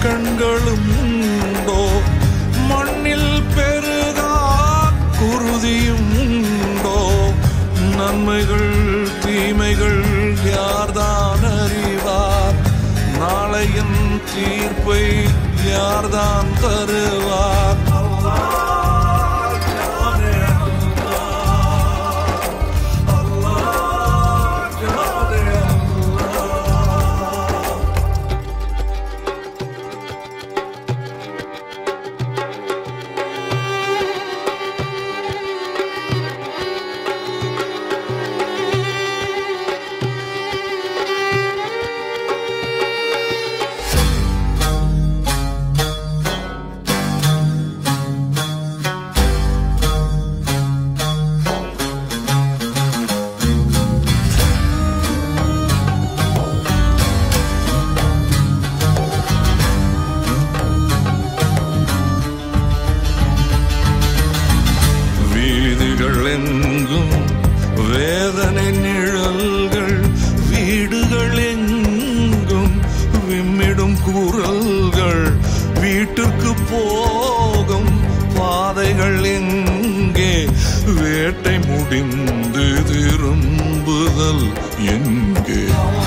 கண்களும் உண்டோ மண்ணில் பெருகா குருதியும் உண்டோ நன்மைகள் தீமைகள் யார்தான் அறிவார் நாளையின் தீர்ப்பை யார்தான் தருவார் வீதிகள் எங்கும் வேதனை நிழல்கள் வீடுகள் எங்கும் விம்மிடும் குரல்கள் வீட்டிற்கு போகும் பாதைகள் எங்கே வேட்டை முடிந்து திரும்புதல் எங்கே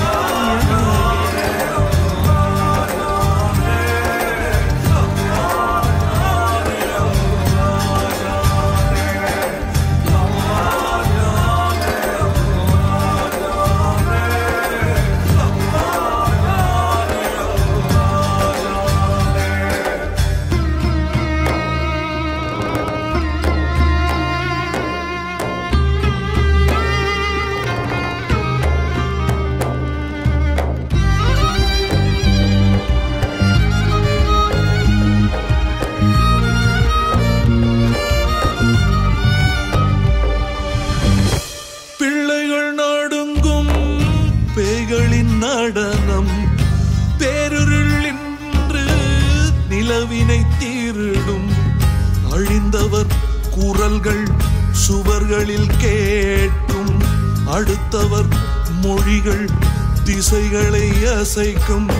பிள்ளைகள் நடுங்கும் பேய்களின் நடனம் பேருருள் இன்று நிலவினை தீரிடும் அழிந்தவர் குரல்கள் சுவர்களில் கேட்கும் அடுத்தவர் மொழிகள் திசைகளை அசைக்கும்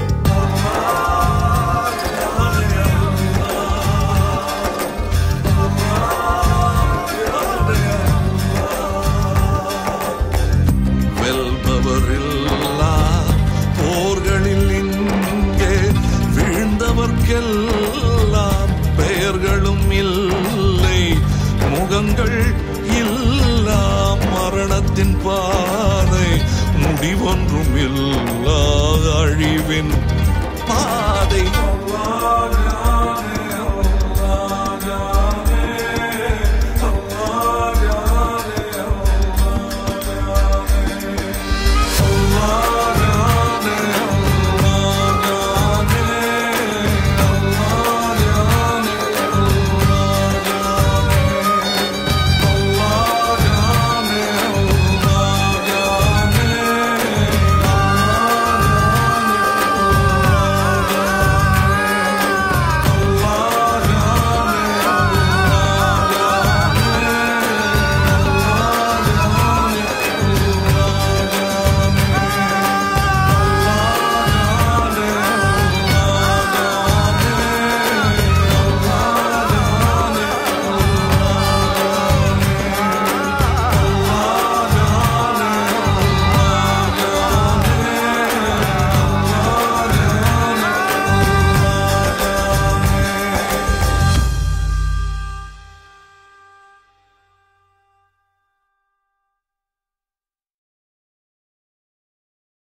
வெல்பவரில்லா போர்களில் இங்கே வீழ்ந்தவர்க்கெல்லாம் பெயர்களும் இல்லை முகங்கள் இல்லா மரணத்தின் பாதை முடிவொன்றும் இல்லா அழிவின்